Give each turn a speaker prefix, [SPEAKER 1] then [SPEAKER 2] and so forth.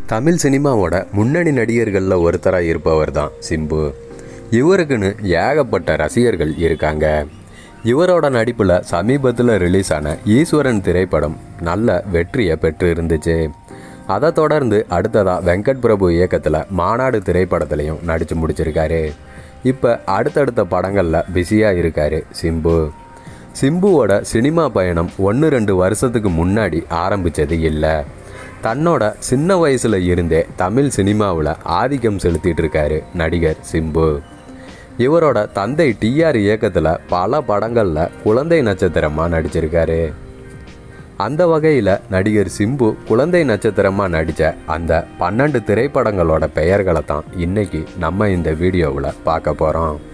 [SPEAKER 1] தமிழ் சினிமாவோட முன்னணி நடிகர்களில் ஒருத்தராக இருப்பவர் தான் சிம்பு இவருக்குன்னு ஏகப்பட்ட ரசிகர்கள் இருக்காங்க இவரோட நடிப்பில் சமீபத்தில் ரிலீஸ் ஆன ஈஸ்வரன் திரைப்படம் நல்ல வெற்றியை பெற்று இருந்துச்சு அதை தொடர்ந்து அடுத்ததாக வெங்கட் பிரபு இயக்கத்தில் மாநாடு திரைப்படத்துலையும் நடித்து முடிச்சிருக்காரு இப்போ அடுத்தடுத்த படங்களில் பிஸியாக இருக்காரு சிம்பு சிம்புவோட சினிமா பயணம் ஒன்று ரெண்டு வருஷத்துக்கு முன்னாடி ஆரம்பித்தது இல்லை தன்னோட சின்ன வயசில் இருந்தே தமிழ் சினிமாவில் ஆதிக்கம் செலுத்திட்டு இருக்காரு நடிகர் சிம்பு இவரோட தந்தை டிஆர் இயக்கத்தில் பல படங்களில் குழந்தை நட்சத்திரமாக நடிச்சிருக்காரு அந்த வகையில் நடிகர் சிம்பு குழந்தை நட்சத்திரமாக நடித்த அந்த பன்னெண்டு திரைப்படங்களோட பெயர்களை தான் இன்னைக்கு நம்ம இந்த வீடியோவில் பார்க்க போகிறோம்